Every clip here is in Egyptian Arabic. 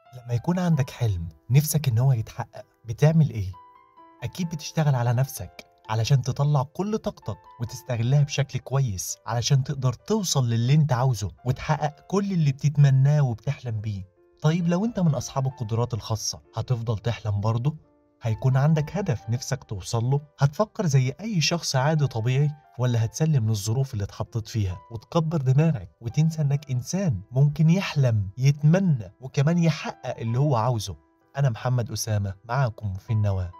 لما يكون عندك حلم نفسك إن هو يتحقق بتعمل إيه؟ أكيد بتشتغل على نفسك علشان تطلع كل طاقتك وتستغلها بشكل كويس علشان تقدر توصل للي انت عاوزه وتحقق كل اللي بتتمناه وبتحلم بيه طيب لو انت من أصحاب القدرات الخاصة هتفضل تحلم برضه؟ هيكون عندك هدف نفسك توصل له هتفكر زي أي شخص عادي طبيعي ولا هتسلم للظروف اللي اتحطيت فيها وتكبر دماغك وتنسى انك انسان ممكن يحلم يتمنى وكمان يحقق اللي هو عاوزه انا محمد اسامه معاكم في النواه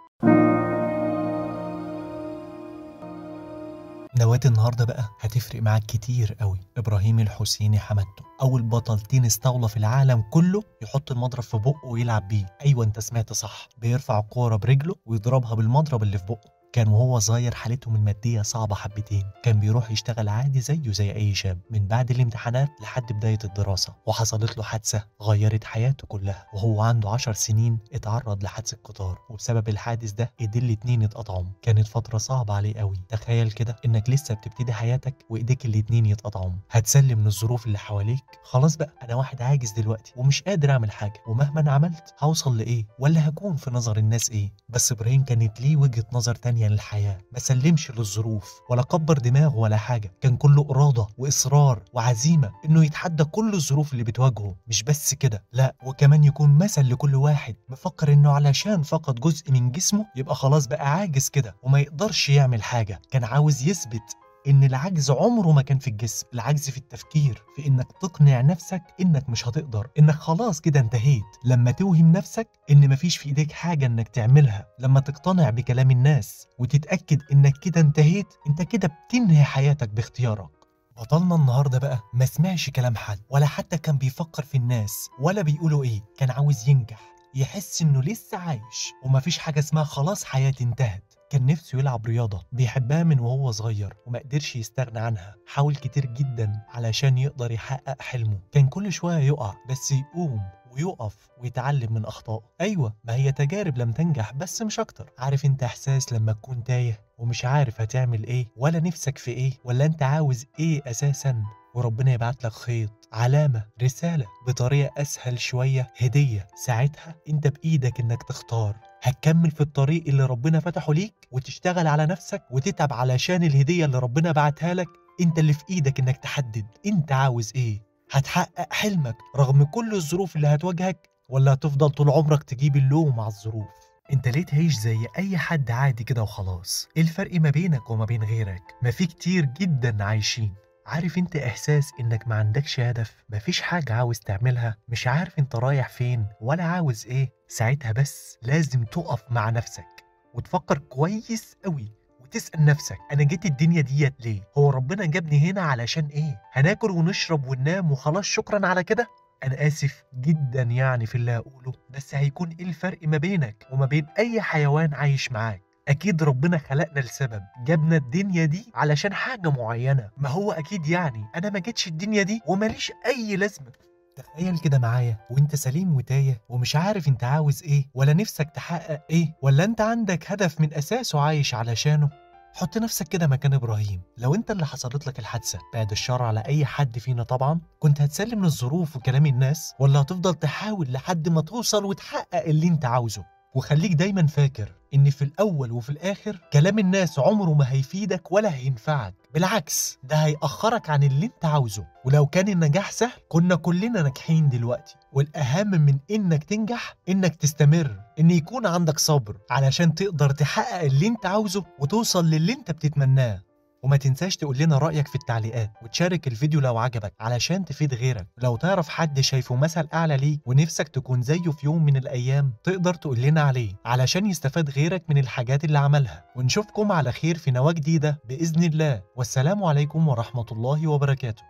نواة النهارده بقى هتفرق معاك كتير قوي ابراهيم الحسيني حمدته اول بطل تنس طاوله في العالم كله يحط المضرب في بقه ويلعب بيه ايوه انت سمعت صح بيرفع الكوره برجله ويضربها بالمضرب اللي في بقه كان وهو صغير حالتهم المادية صعبة حبتين كان بيروح يشتغل عادي زيه زي أي شاب من بعد الامتحانات لحد بداية الدراسة وحصلت له حادثة غيرت حياته كلها وهو عنده عشر سنين اتعرض لحادثة قطار وبسبب الحادث ده ايديه الاتنين اتقطعوا كانت فترة صعبة عليه قوي تخيل كده انك لسه بتبتدي حياتك وايديك الاتنين يتقطعوا هتسلم للظروف اللي حواليك خلاص بقى انا واحد عاجز دلوقتي ومش قادر اعمل حاجة ومهما انا عملت هوصل لايه ولا هكون في نظر الناس ايه بس ابراهيم كانت ليه وجهة نظر تانية للحياة ما سلمش للظروف ولا كبر دماغه ولا حاجة كان كله إرادة وإصرار وعزيمة إنه يتحدى كل الظروف اللي بتواجهه مش بس كده لا وكمان يكون مثل لكل واحد مفكر إنه علشان فقد جزء من جسمه يبقى خلاص بقى عاجز كده وما يقدرش يعمل حاجة كان عاوز يثبت ان العجز عمره ما كان في الجسم العجز في التفكير في انك تقنع نفسك انك مش هتقدر انك خلاص كده انتهيت لما توهم نفسك ان مفيش في ايديك حاجه انك تعملها لما تقتنع بكلام الناس وتتاكد انك كده انتهيت انت كده بتنهي حياتك باختيارك بطلنا النهارده بقى ما سمعش كلام حد ولا حتى كان بيفكر في الناس ولا بيقولوا ايه كان عاوز ينجح يحس انه لسه عايش ومفيش حاجه اسمها خلاص حياتي انتهت كان نفسه يلعب رياضة بيحبها من وهو صغير وما قدرش يستغنى عنها حاول كتير جدا علشان يقدر يحقق حلمه كان كل شوية يقع بس يقوم ويقف ويتعلم من أخطائه أيوة ما هي تجارب لم تنجح بس مش أكتر عارف أنت إحساس لما تكون تايه ومش عارف هتعمل إيه ولا نفسك في إيه ولا أنت عاوز إيه أساسا وربنا يبعت لك خيط علامة رسالة بطريقة أسهل شوية هدية ساعتها أنت بإيدك إنك تختار هتكمل في الطريق اللي ربنا فتحه ليك وتشتغل على نفسك وتتعب علشان الهدية اللي ربنا بعتها لك انت اللي في ايدك انك تحدد انت عاوز ايه هتحقق حلمك رغم كل الظروف اللي هتواجهك ولا هتفضل طول عمرك تجيب اللوم على الظروف انت ليه تعيش زي اي حد عادي كده وخلاص ايه الفرق ما بينك وما بين غيرك ما في كتير جدا عايشين عارف انت احساس انك ما عندكش هدف مفيش حاجة عاوز تعملها مش عارف انت رايح فين ولا عاوز ايه ساعتها بس لازم تقف مع نفسك وتفكر كويس قوي وتسأل نفسك أنا جيت الدنيا ديت ليه؟ هو ربنا جابني هنا علشان إيه؟ هناكل ونشرب وننام وخلاص شكرا على كده؟ أنا آسف جدا يعني في اللي هقوله بس هيكون إيه الفرق ما بينك وما بين أي حيوان عايش معاك؟ أكيد ربنا خلقنا لسبب جابنا الدنيا دي علشان حاجة معينة ما هو أكيد يعني أنا ما جيتش الدنيا دي وماليش أي لازمة تخيل كده معايا وانت سليم وتايه ومش عارف انت عاوز ايه ولا نفسك تحقق ايه ولا انت عندك هدف من اساسه عايش علشانه حط نفسك كده مكان ابراهيم لو انت اللي حصلت لك الحادثه بعد الشر على اي حد فينا طبعا كنت هتسلم للظروف وكلام الناس ولا هتفضل تحاول لحد ما توصل وتحقق اللي انت عاوزه وخليك دايما فاكر ان في الاول وفي الاخر كلام الناس عمره ما هيفيدك ولا هينفعك بالعكس ده هيأخرك عن اللي انت عاوزه ولو كان النجاح سهل كنا كلنا ناجحين دلوقتي والاهم من انك تنجح انك تستمر ان يكون عندك صبر علشان تقدر تحقق اللي انت عاوزه وتوصل للي انت بتتمناه وما تنساش تقول لنا رأيك في التعليقات وتشارك الفيديو لو عجبك علشان تفيد غيرك لو تعرف حد شايفه مثل أعلى ليك ونفسك تكون زيه في يوم من الأيام تقدر تقول لنا عليه علشان يستفاد غيرك من الحاجات اللي عملها ونشوفكم على خير في نواة جديدة بإذن الله والسلام عليكم ورحمة الله وبركاته